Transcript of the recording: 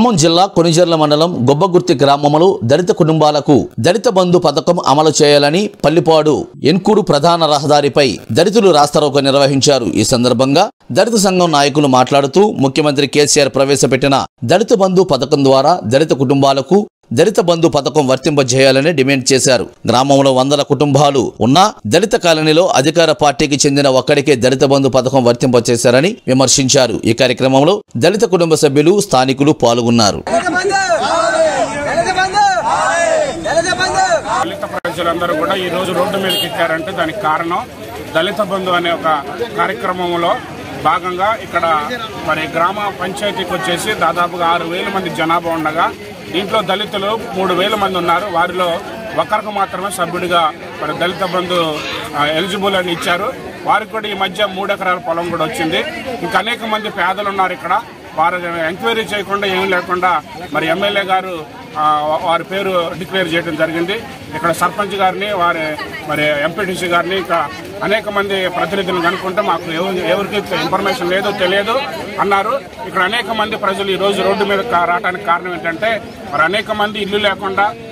ఖమ్మం జిల్లా కొనిజర్ల మండలం గొబ్బగుర్తి గ్రామంలో దళిత కుటుంబాలకు దళిత బంధు పథకం అమలు చేయాలని పల్లిపాడు ఎన్కూరు ప్రధాన రహదారిపై దళితులు రాస్తారోకో నిర్వహించారు ఈ సందర్భంగా దళిత సంఘం నాయకులు మాట్లాడుతూ ముఖ్యమంత్రి కేసీఆర్ ప్రవేశపెట్టిన దళిత బంధు పథకం ద్వారా దళిత కుటుంబాలకు దళిత బంధు పథకం వర్తింపజేయాలని డిమాండ్ చేశారు గ్రామంలో వందల కుటుంబాలు ఉన్నా దళిత కాలనీలో అధికార పార్టీకి చెందిన ఒక్కడికే దళిత బంధు పథకం వర్తింపజేశారని విమర్శించారు ఈ కార్యక్రమంలో దళిత కుటుంబ సభ్యులు స్థానికులు పాల్గొన్నారు దళిత బంధు దళిత బంధు దళిత ప్రజలందరూ కూడా ఈ రోజు రోడ్డు మీదకి ఎక్కారంటే దానికి కారణం దళిత బంధు అనే ఒక కార్యక్రమంలో భాగంగా ఇక్కడ మరి గ్రామ పంచాయతీకి వచ్చేసి దాదాపుగా ఆరు వేల మంది జనాభా ఉండగా దీంట్లో దళితులు మూడు వేల మంది ఉన్నారు వారిలో ఒకరికి మాత్రమే సభ్యుడిగా మరి దళిత బంధు ఆ, ఎలిజిబుల్ అని ఇచ్చారు వారికి కూడా ఈ మధ్య మూడు ఎకరాల పొలం కూడా వచ్చింది ఇంకా అనేక మంది పేదలు ఉన్నారు ఇక్కడ వారు ఎంక్వైరీ చేయకుండా ఏం లేకుండా మరి ఎమ్మెల్యే గారు ఆ, వారి పేరు డిక్లేర్ చేయడం జరిగింది ఇక్కడ సర్పంచ్ గారిని వారి మరి ఎంపీటీసీ గారిని ఇంకా అనేక మంది ప్రతినిధులను కనుక్కుంటే మాకు ఎవరి ఎవరికి ఇన్ఫర్మేషన్ లేదు తెలియదు అన్నారు ఇక్కడ అనేక మంది ప్రజలు ఈ రోజు రోడ్డు మీద కా- రావడానికి కారణం ఏంటంటే మరి అనేక మంది ఇల్లు లేకుండా